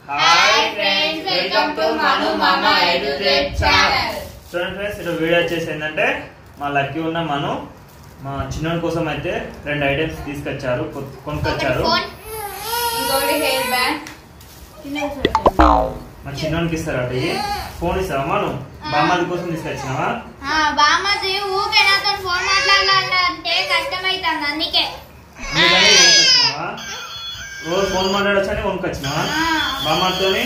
Hi friends welcome to Manu Mama educate channel చూడండి friends ఈరోజు video వచ్చేసి ఏంటంటే మా లక్కీ ఉన్న మను మా చిన్నోడి కోసం అయితే రెండు ఐటమ్స్ తీసుకొచ్చారు కొ- కొనుక్కొచ్చారు ఇంకొకటి హెయిర్ బ్యాండ్ మా చిన్నోనికి ఇస్తారట ఇవి ఫోన్ ఇస్తావా మను బామ్మది కోసం తీసుకొచ్చినావా బామ్మది ఊకే నాతో ఫోన్ మాట్లాడాలంటే కష్టమైతుంది అందుకే అందుకని కొనుక్కొచ్చినావా రోజు ఫోన్ మాట్లాడొచ్చని కొనుక్కొచ్చినావా బామ్మతోని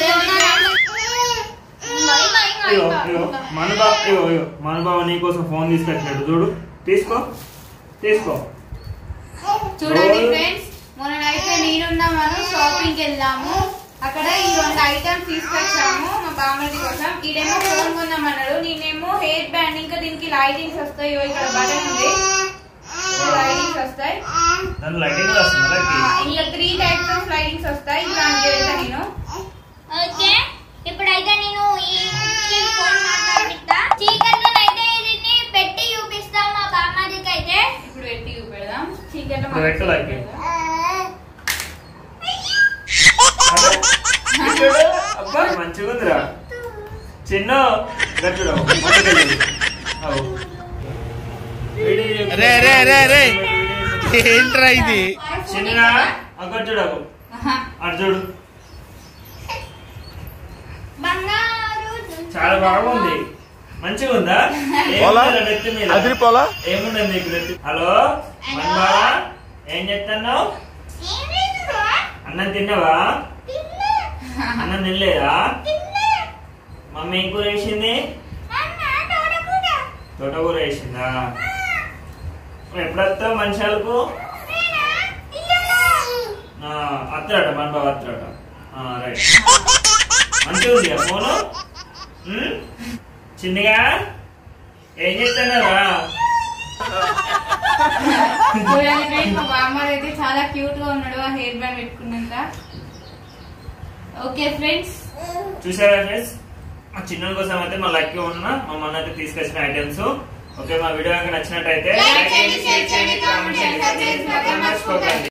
ఇగో ఇగో మనుబా ఇగో ఇగో మనుబావ నీ కోసం ఫోన్ తీసుకొచ్చాడు చూడు తీసుకో తీసుకో చూడండి రోజు- ఫ్రెండ్స్ మొన్ననైతే నేనున్న మనం షాపింగ్ వెళ్ళాము అక్కడ ఈ రెండు ఐటమ్స్ తీసుకొచ్చాము మా బామ్మడి కోసం ఈడేమో ఫోన్ కొన్నామన్నాడు నేనేమో హెయిర్ బ్యాండ్ ఇంకా దీనికి లైటింగ్స్ వస్తాయి ఇగో ఇక్కడ బటన్ ఉంది లైటింగ్స్ వస్తాయి దాని లైటింగ్ కూడా వస్తుంది లక్కీ ఇంకా త్రీ టైప్స్ ఆఫ్ లైటింగ్స్ వస్తాయి దానికి వెళ్తా నేను ఓకే ఇప్పుడైతే నేను ఈ ఈ ఫోన్ మాట్లాడిస్తా చీకట్లో అయితే దీన్ని పెట్టి చూపిస్తా మా బామ్మదికి అయితే ఇప్పుడు పెట్టి చూపెడదాం చీకట్లో ఇప్పుడు పెట్టు మనం లైకి. అదే, ఇది చూడు అబ్బా మంచిగా ఉందిరా చిన్న గట్టుడు రే, రే, రే, రే. ఏంట్రా ఇది చిన్న అగ్గట్టుడు ఆహా. అటు చూడు బంగారు చాలా బాగుంది మంచిగా ఉందా పోలా? ఏముందిరా నెత్తి మీద అదిరిపోలా ఏముండదు నీకు నెత్తి హలో మన్మా ఏం చేస్తున్నావు అన్నం తిన్నావా అన్నం తినలేదా మమ్మీ ఏం కూర వేసింది తోటకూర వేసిందా నువ్వు ఎప్పుడు వస్తావు మనుషులకు అత్తరాట మన బాబు అత్తరాట రైట్ మంచిగా ఉంది ఆ ఫోను ఉమ్? చిన్నగా ఏం చేస్తున్నారా చూడండి ఫ్రెండ్స్ మా బామ్మది అయితే చాలా క్యూట్ గా ఉన్నాడు ఆ హెయిర్ బ్యాండ్ పెట్టుకున్నాక ఓకే ఫ్రెండ్స్ చూసారా ఫ్రెండ్స్ మా చిన్న కోసం అయితే మా లక్కీ ఉన్న మా మొన్న అయితే తీసుకొచ్చిన ఐటమ్స్ ఓకే మా వీడియో కనుక నచ్చినట్టయితే Like చేయండి, share చేయండి, comment చేయండి, subscribe చేయండి, మర్చిపోకండి.